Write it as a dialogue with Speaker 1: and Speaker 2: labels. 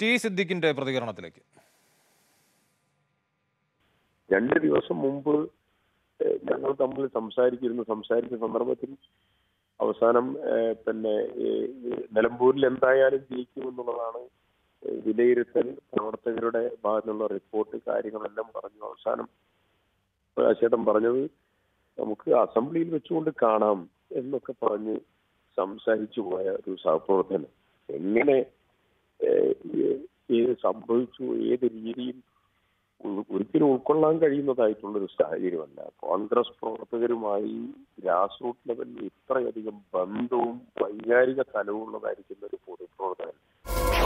Speaker 1: T സിദ്ദിഖിന്റെ പ്രതികരണത്തിലേക്ക്
Speaker 2: രണ്ട് ദിവസം മുമ്പ് ഏഹ്, ഞങ്ങൾ തമ്മിൽ സംസാരിച്ചിരുന്നു സംസാരിച്ച സന്ദർഭത്തിൽ അവസാനം ഏഹ്, പിന്നെ ഏഹ്, നിലമ്പൂരിൽ എന്തായാലും ജയിക്കുമെന്നുള്ളതാണ് ഏഹ്, വിലയിരുത്തൽ പ്രവർത്തകരുടെ ഭാഗത്തുനിന്നുള്ള റിപ്പോർട്ട് കാര്യങ്ങളെല്ലാം പറഞ്ഞു അവസാനം പ്രകാശേട്ടൻ പറഞ്ഞത് നമുക്ക് അസംബ്ലിയിൽ വെച്ചുകൊണ്ട് കാണാം എന്നൊക്കെ പറഞ്ഞ് സംസാരിച്ചു പോയ ഒരു സഹപ്രവർത്തനം എങ്ങനെ ഏഹ്, ഏഹ്, ഏത് സംഭവിച്ചു ഏത് രീതിയിൽ ഒ- ഒരിക്കലും ഉൾക്കൊള്ളാൻ കഴിയുന്നതായിട്ടുള്ള ഒരു സാഹചര്യമല്ല കോൺഗ്രസ് പ്രവർത്തകരുമായി ഗ്രാസ് റൂട്ട് ലെവലിൽ ഇത്രയധികം ബന്ധവും വൈകാരിക തലവും ഉള്ളതായിരിക്കുന്ന ഒരു പൊതുപ്രവർത്തകൻ